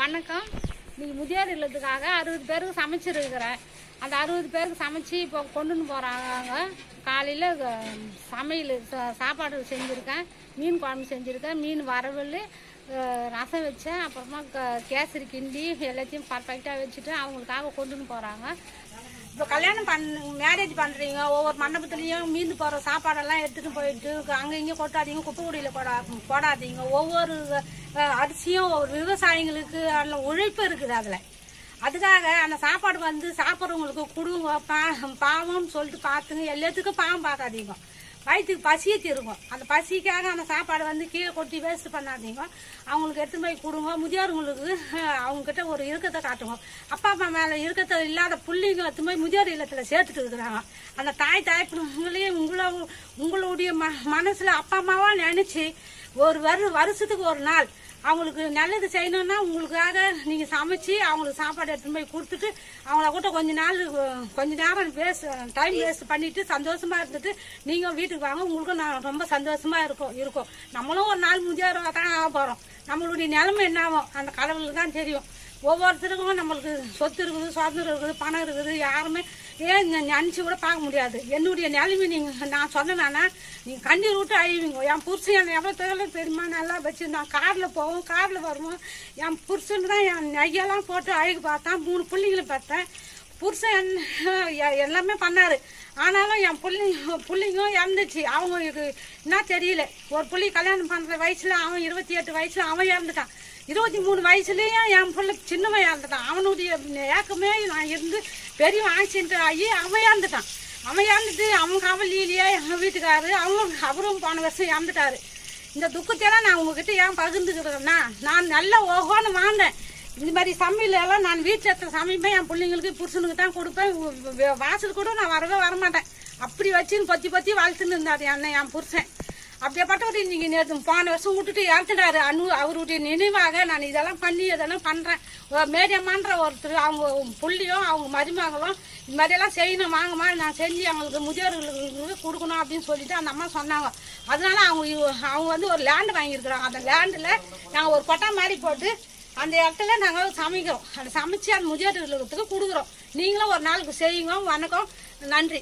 வணக்கம் இன்னைக்கு முதியோர் இல்லத்துக்காக அறுபது பேருக்கு சமைச்சிருக்கிறேன் அந்த அறுபது பேருக்கு சமைச்சு இப்போ கொண்டுன்னு போகிறாங்க காலையில் சமையல் சா- சாப்பாடு செஞ்சுருக்கேன் மீன் குழம்பு செஞ்சுருக்கேன் மீன் வறுவல் அஹ், ரசம் வச்சேன் அப்புறமா க- கேசரி கிண்டி எல்லாத்தையும் பர்ஃபெக்டாக வச்சுட்டு அவங்களுக்காக கொண்டுன்னு போகிறாங்க இப்போ கல்யாணம் பண் மேரேஜ் பண்ணுறீங்க ஒவ்வொரு மண்டபத்துலேயும் மீந்து போகிற சாப்பாடெல்லாம் எடுத்துகிட்டு போயிட்டு அங்கே இங்கே கொட்டாதீங்க குப்பை குடியில் போடா போடாதீங்க ஒவ்வொரு அஹ், அரிசியும் ஒரு விவசாயிங்களுக்கு அதில் உழைப்பு இருக்குது அதில் அதுக்காக அந்த சாப்பாடு வந்து சாப்பிட்றவங்களுக்கு கொடுங்க பா பாவம்னு சொல்லிட்டு பார்த்துங்க எல்லாத்துக்கும் பாவம் பார்க்காதீங்க வயிற்றுக்கு பசியை தீருங்க அந்த பசிக்காக அந்த சாப்பாடு வந்து கீழே கொட்டி வேஸ்ட் பண்ணாதீங்க அவங்களுக்கு எடுத்துன்னு போய் கொடுங்க முதியோர்களுக்கு அஹ், அவங்ககிட்ட ஒரு இறுக்கத்தை காட்டுங்க அப்பா அம்மா மேலே இறுக்கத்தை இல்லாத புள்ளிங்க எடுத்து போய் முதியோர் இல்லத்தில் சேர்த்துட்டு இருக்கிறாங்க அந்த தாய் தாய்ப்புங்களையும் உங்களை உங்களுடைய ம மனசில் அப்பா அம்மாவா நினச்சி ஒரு வரு வருஷத்துக்கு ஒரு நாள் அவங்களுக்கு நல்லது செய்யணும்னா உங்களுக்காக நீங்கள் சமைச்சு அவங்களுக்கு சாப்பாடு எடுத்துன்னு போய் கொடுத்துட்டு அவங்கள கூட கொஞ்ச நாள் அஹ், கொஞ்ச நேரம் வேஸ்ட் டைம் வேஸ்ட் பண்ணிட்டு சந்தோஷமா இருந்துட்டு நீங்கள் வீட்டுக்கு வாங்க உங்களுக்கும் நான் ரொம்ப சந்தோஷமா இருக்கும் இருக்கும் நம்மளும் ஒரு நாள் முதியோராக தான் ஆக போகிறோம் நம்மளுடைய நிலைமை என்ன ஆகும் அந்த கடவுளுக்கு தான் தெரியும் ஒவ்வொருத்தருக்கும் நம்மளுக்கு சொத்து இருக்குது சுதந்திரம் இருக்குது பணம் இருக்குது யாருமே ஏன் நினச்சி கூட பார்க்க முடியாது என்னுடைய நிலைமை நீங்கள் நான் சொன்னேன்னா நீங்கள் கண்ணீர் விட்டு அழிவீங்க என் புருஷன் என்னை எவ்வளோ தொழில தெரியுமா நல்லா வச்சுருந்தான் காரில் போவோம் காரில் வருவோம் என் புருஷன் தான் என் நெய்யெல்லாம் போட்டு அழகு பார்த்தேன் மூணு பிள்ளைங்களை பார்த்தேன் புருஷன் என்ன- எ- எல்லாமே பண்ணாரு ஆனாலும் என் பிள்ளைங்க பிள்ளைங்க இறந்துச்சு அவங்களுக்கு என்ன தெரியல ஒரு பிள்ளை கல்யாணம் பண்ற வயசுல அவன் இருபத்தி எட்டு வயசுல அவன் இறந்துட்டான் இருபத்தி மூணு வயசுலயும் என் பிள்ளை சின்னவன் இறந்துட்டான் அவனுடைய ஏக்கமே நான் இருந்து பெரிய ஆக்சிடென்ட் ஆகி அவன் இறந்துட்டான் அவன் இறந்துட்டு அவன் கவலையிலேயே எங்கள் வீட்டுக்காரு அவன் அவரும் போன வருஷம் இறந்துட்டாரு இந்த துக்கத்தையெல்லாம் நான் உங்ககிட்ட ஏன் பகிர்ந்துக்கிறேன்னா நான் நல்ல ஓஹோன்னு வாழ்ந்தேன் இந்த மாதிரி சமையல் எல்லாம் நான் வீட்டில் இருக்கிற சமைப்பேன் என் பிள்ளைங்களுக்கு புருஷனுக்கு தான் கொடுப்பேன் வ- வ- வாசல் கூட நான் வரவே வரமாட்டேன் அப்படி வச்சுன்னு பொத்தி பொத்தி வளர்த்துன்னு இருந்தாரு அண்ணன் என் புருஷன் அப்படியேப்பட்டவர் இன்னைக்கு நேற்று போன வருஷம் விட்டுட்டு இறந்துட்டாரு அனு அவருடைய நினைவாக நான் இதெல்லாம் பண்ணி இதெல்லாம் பண்றேன் ஒரு மேரியம்மான்ற ஒருத்தர் அவங்க புள்ளியும் அவங்க மருமகளும் இந்த மாதிரியெல்லாம் செய்யணும் வாங்கம்மா நான் செஞ்சு அவங்களுக்கு முதியோர்களுக்கு கொடுக்கணும் அப்படின்னு சொல்லிட்டு அந்த அம்மா சொன்னாங்க அதனால அவங்க இவ- அவங்க வந்து ஒரு லேண்ட் வாங்கியிருக்கிறாங்க அந்த லேண்டில் நாங்கள் ஒரு கொட்டா மாதிரி போட்டு அந்த இடத்துல நாங்கள் சமைக்கிறோம் அதை சமைச்சு அந்த முதியோர்களுக்கு கொடுக்குறோம் நீங்களும் ஒரு நாளுக்கு செய்யுங்க வணக்கம் நன்றி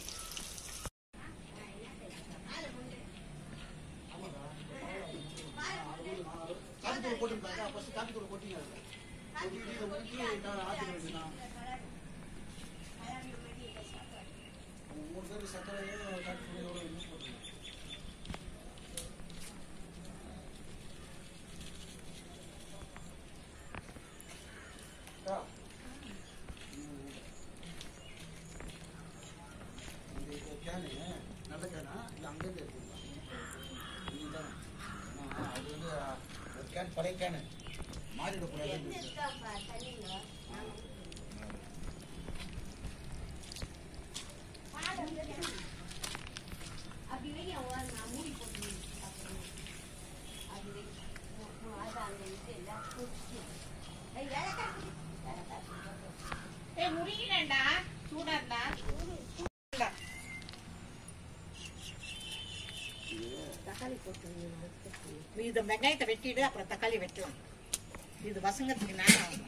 நல்ல கேனா இல்லை அங்கேருந்து எடுத்துக்கலாம் அது வந்து ஒரு கேன் பழைய கேனு மாறிடக்கூடாது இது வெங்காயத்தை வெட்டிட்டு அப்புறம் தக்காளி வெட்டலாம் இது வசங்கத்துக்கு நேரம் ஆகும்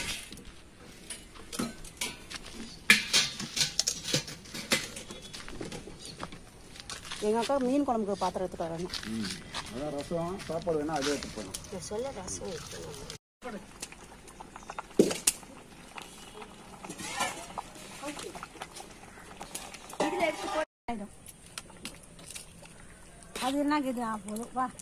எங்கள் அக்கா மீன் குழம்புக்கு பாத்திரத்துக்கு வரணும் ம் அதான் ரசம் சாப்பாடு வேணா அதே எடுத்து போகணும் நான் சொல்ல ரசம் வைக்கணும் அது என்ன இது போதும் வா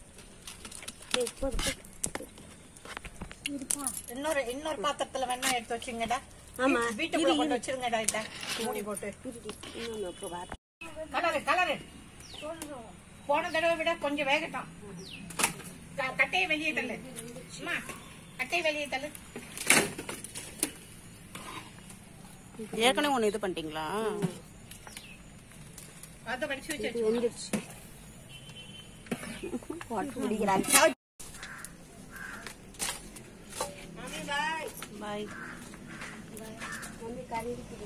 இன்னொரு இன்னொரு பாத்திரத்துல வேணா எடுத்து வச்சுங்கடா ஆமா. வீட்டுக்குள்ள கொண்டு வச்சிருங்கடா இத மூடி போட்டு இன்னொன்று அப்புறம் வர கலரு கலரு போன தடவை விட கொஞ்சம் வேகட்டும் க- கட்டையை வெளியே தள்ளு அம்மா கட்டையை வெளியே தள்ளு ஏற்கனவே ஒன்று இது பண்ணிட்டீங்களா அதை வடிச்சு வச்சு வெந்துடுச்சு போட்டு குடிக்கிறாங்க பாய் வந்து கறி இருக்குது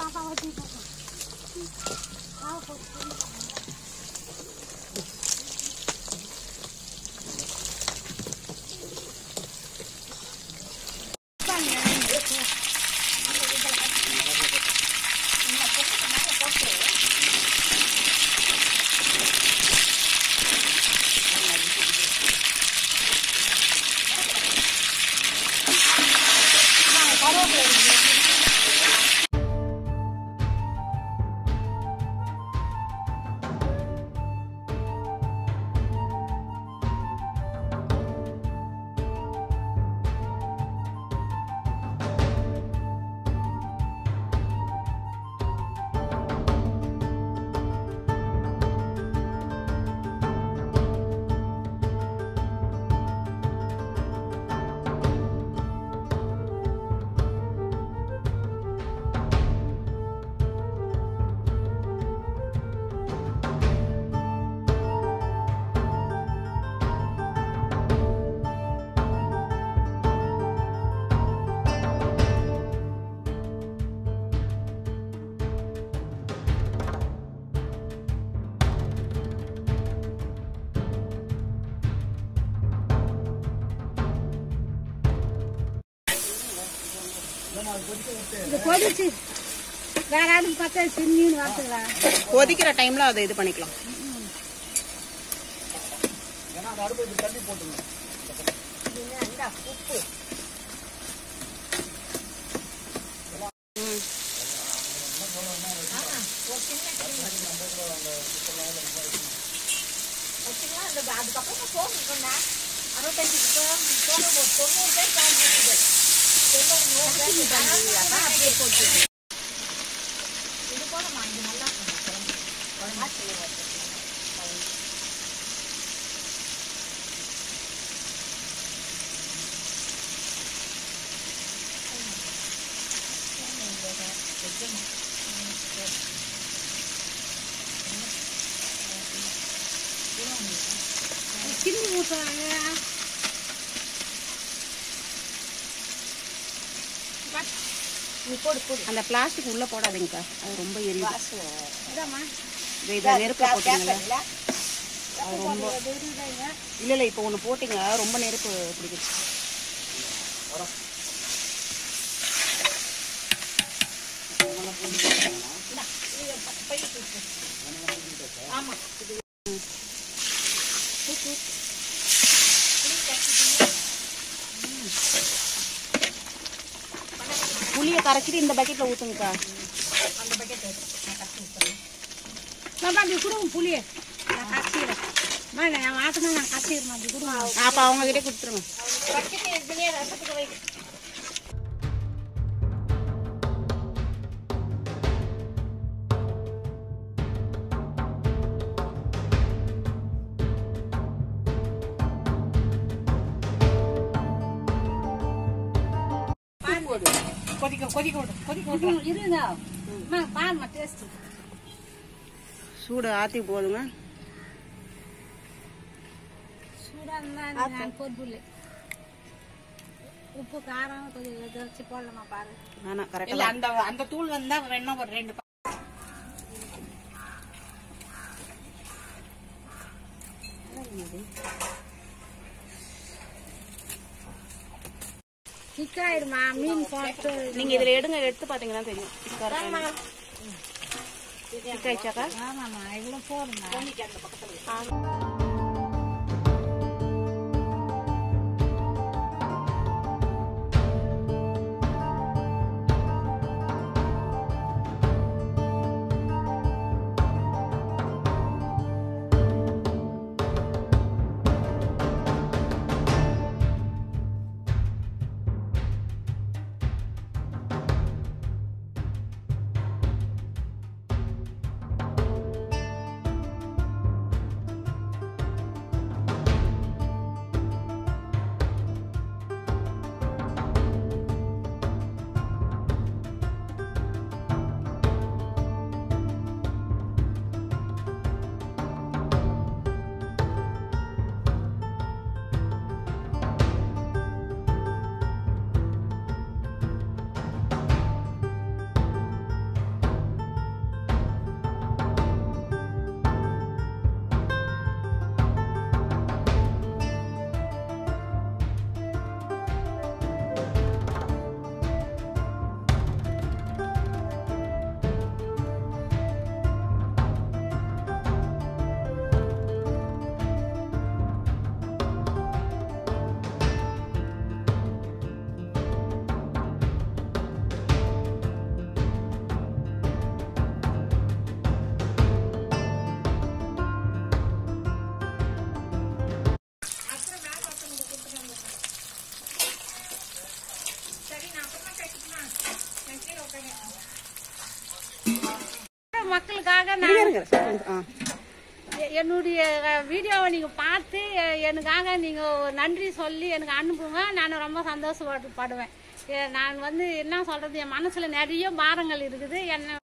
இது கொதிச்சு வேற யாரும் பார்த்தா சின்னின்னு வறுத்துக்கலாம் கொதிக்கிற டைம்ல அதை இது பண்ணிக்கலாம் ஏன்னா அந்த அடுப்பு இப்படி தள்ளி போட்டுங்க சின்னி ஊற்றுவாங்க அந்த பிளாஸ்டிக் உள்ள போடாதீங்கக்கா அது ரொம்ப எரியும் இதாம்மா இது இதை நெருப்பு போட்டீங்கல்ல அது ரொம்ப இல்ல இல்ல இப்போ ஒண்ணு போட்டீங்க ரொம்ப நெருப்பு பிடிக்குது புளியை கரைச்சிட்டு இந்த பக்கெட்ல ஊத்துங்கக்கா நம்ம அப்படி கொடுங்க புளியை நான் கசிக்கிறேன் அம்மா, நான் வாசனை நான் கசிக்கிறேன் அப்படி கொடுங்க அப்ப அவங்க கிட்டே கொடுத்துருங்க கொதிக்க கொதிக்க விடு கொதிக்க விடு ம், இருங்க அம்மா பாரும்மா டேஸ்ட் சூடு ஆத்தி போதுங்க சூடாக இருந்தால் நான் பொறுப்பு உப்பு காரம் கொஞ்சம் இதை வச்சு போடலாமா பாரு ஆனா இல்ல கரெக்டா அந்த அந்த தூள் வந்தா வேணா ஒரு ரெண்டு பா- சிக்காயிடுமா மீன் போட்டு நீங்க இதுல எடுங்க எடுத்து பாத்தீங்கன்னா தெரியும் திக்கா இருக்கான்னு. திக்காயிடுச்சாக்கா ஆமாம்மா இவ்வளோ போடுங்க நான் இருங்க, இருங்க. ஆ. எ- என்னுடைய அஹ், வீடியோவை நீங்கள் பார்த்து எ- எனக்காக நீங்கள் நன்றி சொல்லி எனக்கு அனுப்புங்க நான் ரொம்ப சந்தோஷப்படு படுவேன் எ- நான் வந்து என்ன சொல்கிறது என் மனசில் நிறைய பாரங்கள் இருக்குது என்ன